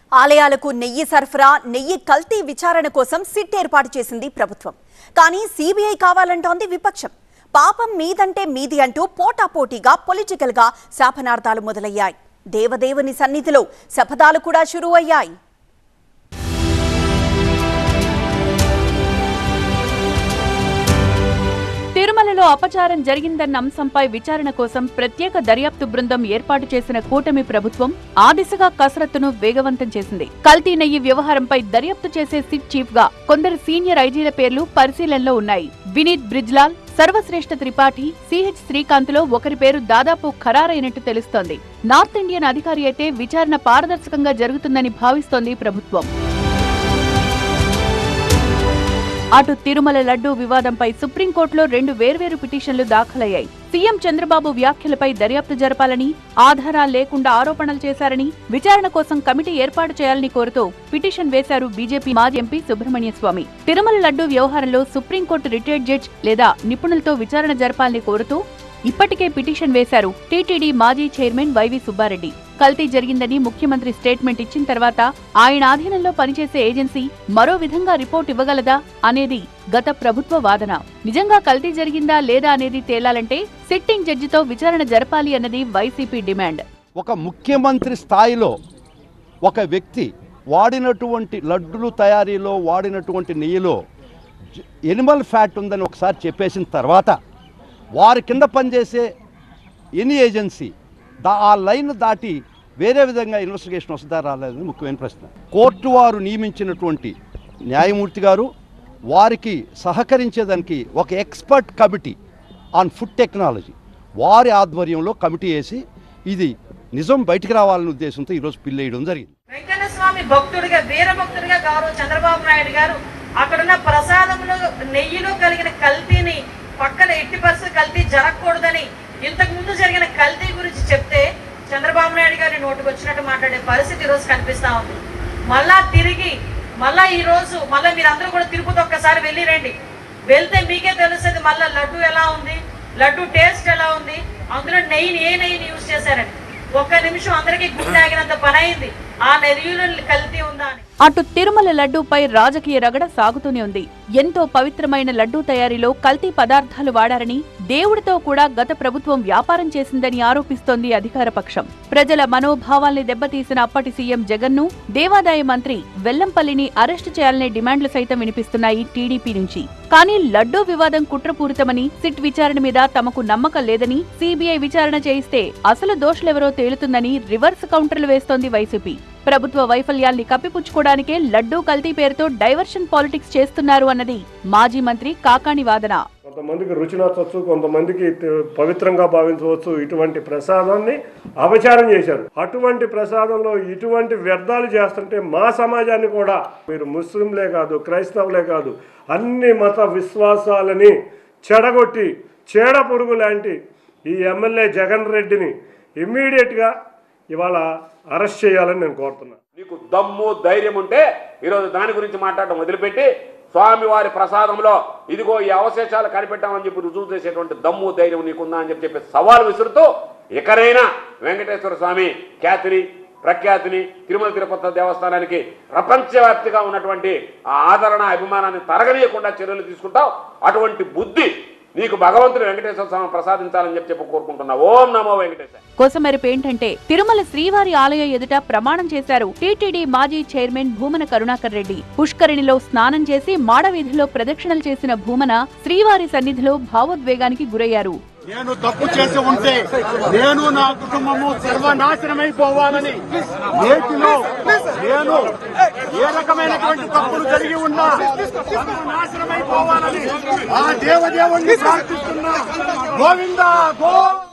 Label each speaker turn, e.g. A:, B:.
A: ఆలయాలకు నెయ్యి సరఫరా నెయ్యి కల్తీ విచారణ కోసం సిట్ ఏర్పాటు చేసింది ప్రభుత్వం కానీ సీబీఐ కావాలంటోంది విపక్షం పాపం మీదంటే మీది అంటూ పోటాపోటీగా పొలిటికల్ గా శాపనార్థాలు మొదలయ్యాయి దేవదేవుని సన్నిధిలో శపథాలు కూడా షురూ అయ్యాయి
B: తిరుమలలో అపచారం జరిగిందన్న అంశంపై విచారణ కోసం ప్రత్యేక దర్యాప్తు బృందం ఏర్పాటు చేసిన కూటమి ప్రభుత్వం ఆ దిశగా కసరత్తును వేగవంతం చేసింది కల్తీ నెయ్యి వ్యవహారంపై దర్యాప్తు చేసే సిట్ చీఫ్ గా కొందరు సీనియర్ ఐజీల పేర్లు పరిశీలనలో ఉన్నాయి వినీత్ బ్రిజ్లాల్ సర్వశ్రేష్ఠ త్రిపాఠి సిహెచ్ శ్రీకాంత్ లో ఒకరి పేరు దాదాపు ఖరారైనట్టు తెలుస్తోంది నార్త్ ఇండియన్ అధికారి అయితే విచారణ పారదర్శకంగా జరుగుతుందని భావిస్తోంది ప్రభుత్వం అటు తిరుమల లడ్డూ వివాదంపై సుప్రీంకోర్టులో రెండు వేర్వేరు పిటిషన్లు దాఖలయ్యాయి సీఎం చంద్రబాబు వ్యాఖ్యలపై దర్యాప్తు జరపాలని ఆధారాలు లేకుండా ఆరోపణలు చేశారని విచారణ కోసం కమిటీ ఏర్పాటు చేయాలని కోరుతూ పిటిషన్ వేశారు బీజేపీ మాజీ ఎంపీ సుబ్రహ్మణ్య స్వామి తిరుమల లడ్డూ వ్యవహారంలో సుప్రీంకోర్టు రిటైర్డ్ జడ్జ్ లేదా నిపుణులతో విచారణ జరపాలని కోరుతూ ఇప్పటికే పిటిషన్ వేశారు టీటీడీ మాజీ చైర్మన్ వైవి సుబ్బారెడ్డి కల్తీ జరిగిందని ముఖ్యమంత్రి స్టేట్మెంట్ ఇచ్చిన తర్వాత ఆయన ఆధీనంలో పనిచేసే ఏజెన్సీ మరో విధంగా రిపోర్ట్ ఇవ్వగలదా అనేది గత ప్రభుత్వ వాదన నిజంగా కల్తీ జరిగిందా లేదా అనేది తేలాలంటే సిట్టింగ్ జడ్జితో విచారణ జరపాలి అన్నది వైసీపీ డిమాండ్
C: ఒక ముఖ్యమంత్రి స్థాయిలో ఒక వ్యక్తి వాడినటువంటి లడ్డులు తయారీలో వాడినటువంటి నెయ్యిలో జ- ఎనిమల్ ఫ్యాట్ ఉందని ఒకసారి చెప్పేసిన తర్వాత వారి కింద పనిచేసే ఎనీ ఏజెన్సీ దా ఆ లైన్ దాటి వేరే విధంగా ఇన్వెస్టిగేషన్ వస్తుందా రాలేదని ముఖ్యమైన ప్రశ్న కోర్టు వారు నియమించినటువంటి న్యాయమూర్తి గారు వారికి సహకరించేదానికి ఒక expert committee on food technology వారి ఆధ్వర్యంలో కమిటీ వేసి ఇది నిజం బయటికి రావాలనే ఉద్దేశంతో ఈరోజు పిల్లేయడం జరిగింది
D: వెంకన్న స్వామి భక్తుడిగా వీర భక్తుడిగా గౌరవ చంద్రబాబు నాయుడు గారు అక్కడున్న ప్రసాదంలో నెయ్యిలో కలిగిన కల్తీని పక్కన ఎట్టి పరిస్థితి కల్తీ జరగకూడదని ఇంతకు ముందు జరిగిన కల్తీ గురించి చెప్తే చంద్రబాబు నాయుడు గారి నోటికి వచ్చినట్టు మాట్లాడే పరిస్థితి ఈరోజు కనిపిస్తా ఉంది మళ్ళా తిరిగి మళ్ళా ఈ రోజు మళ్ళీ మీరందరూ కూడా తిరుపతి ఒక్కసారి వెళ్ళి రండి వెళ్తే మీకే తెలుస్తుంది మళ్ళీ లడ్డు ఎలా ఉంది లడ్డు టేస్ట్ ఎలా ఉంది అందులో నెయ్యిని ఏ నెయ్యిని యూజ్ చేశారని ఒక్క నిమిషం అందరికీ గుండె ఆగినంత పని అయింది ఆ నెయ్యిలో కల్తీ ఉందా అని
B: అటు తిరుమల లడ్డూపై రాజకీయ రగడ సాగుతూనే ఉంది ఎంతో పవిత్రమైన లడ్డూ తయారీలో కల్తీ పదార్థాలు వాడారని దేవుడితో కూడా గత ప్రభుత్వం వ్యాపారం చేసిందని ఆరోపిస్తోంది అధికార పక్షం ప్రజల మనోభావాల్ని దెబ్బతీసిన అప్పటి సీఎం జగన్ను దేవాదాయ మంత్రి వెల్లంపల్లిని అరెస్టు చేయాలనే డిమాండ్లు సైతం వినిపిస్తున్నాయి టీడీపీ నుంచి కానీ లడ్డూ వివాదం కుట్రపూరితమని సిట్ విచారణ మీద తమకు నమ్మకం లేదని సీబీఐ విచారణ చేయిస్తే అసలు దోషులెవరో తేలుతుందని రివర్స్ కౌంటర్లు వేస్తోంది వైసీపీ ప్రభుత్వ వైఫల్యాల్ని కప్పిపుచ్చుకోవడానికే లడ్డూ కల్తీ పేరుతో డైవర్షన్ పాలిటిక్స్ చేస్తున్నారు అన్నది మాజీ మంత్రి కాకాణి వాదన
E: కొంతమందికి రుచి నచ్చవచ్చు కొంతమందికి తి- పవిత్రంగా భావించవచ్చు ఇటువంటి ప్రసాదాన్ని అపచారం చేశారు అటువంటి ప్రసాదంలో ఇటువంటి వ్యర్థాలు చేస్తుంటే మా సమాజాన్ని కూడా మీరు ముస్లింలే కాదు క్రైస్తవులే కాదు అన్ని మత విశ్వాసాలని చెడగొట్టి చీడ పురుగు లాంటి ఈ ఎమ్మెల్యే జగన్ రెడ్డిని ఇమ్మీడియట్గా ఇవాళ అరెస్ట్ చేయాలని నేను కోరుతున్నాను
F: నీకు దమ్ము ధైర్యం ఉంటే ఈరోజు దాని గురించి మాట్లాడడం వదిలిపెట్టి స్వామివారి ప్రసాదంలో ఇదిగో ఈ అవశేషాలు కనిపెట్టామని చెప్పి రుజువు చేసేటువంటి దమ్ము ధైర్యం నీకుందా అని చెప్పి చెప్పి సవాల్ విసురుతూ ఇకనైనా వెంకటేశ్వర స్వామి ఖ్యాతిని ప్రఖ్యాతిని తిరుమల తిరుపతి దేవస్థానానికి ప్రపంచవ్యాప్తిగా ఉన్నటువంటి ఆ ఆదరణ అభిమానాన్ని తరగనీయకుండా చర్యలు తీసుకుంటావు అటువంటి బుద్ధి నీకు భగవంతుడు వెంకటేశ్వర స్వామి ప్రసాదించాలని చెప్పి చెప్పి కోరుకుంటున్నా ఓం నమో వెంకటేశ్వర
B: కోసమెరుపు ఏంటంటే తిరుమల శ్రీవారి ఆలయ ఎదుట ప్రమాణం చేశారు టీటీడీ మాజీ చైర్మన్ భూమన కరుణాకర్ రెడ్డి పుష్కరిణిలో స్నానం చేసి మాడవీధిలో ప్రదక్షిణలు చేసిన భూమన శ్రీవారి సన్నిధిలో భావోద్వేగానికి గురయ్యారు
G: నేను తప్పు చేసి ఉంటే నేను నా కుటుంబము సర్వనాశనమైపోవాలని నేటిలో నేను ఏ రకమైనటువంటి తప్పులు జరిగి ఉన్నా సర్వనాశనమైపోవాలని ఆ దేవదేవుణ్ణి ప్రార్థిస్తున్నా గోవిందా గో